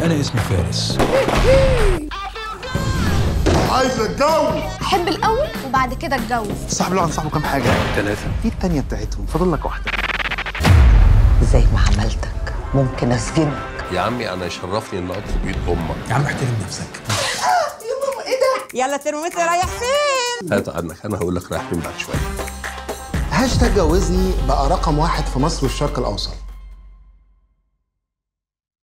انا اسمي فارس عايز اتجوز احب الاول وبعد كده اتجوز صاحب له عن صاحبه كام حاجه ثلاثة في التانية بتاعتهم فاضل لك واحده زي ما عملتك ممكن اسجنك يا عمي انا يشرفني ان ادخل بيت امك يا عم احترم نفسك يلا الترمومتر رايح فين هات عنك انا هقول لك رايح فين بعد شويه هاشتاج جوزني بقى رقم واحد في مصر والشرق الاوسط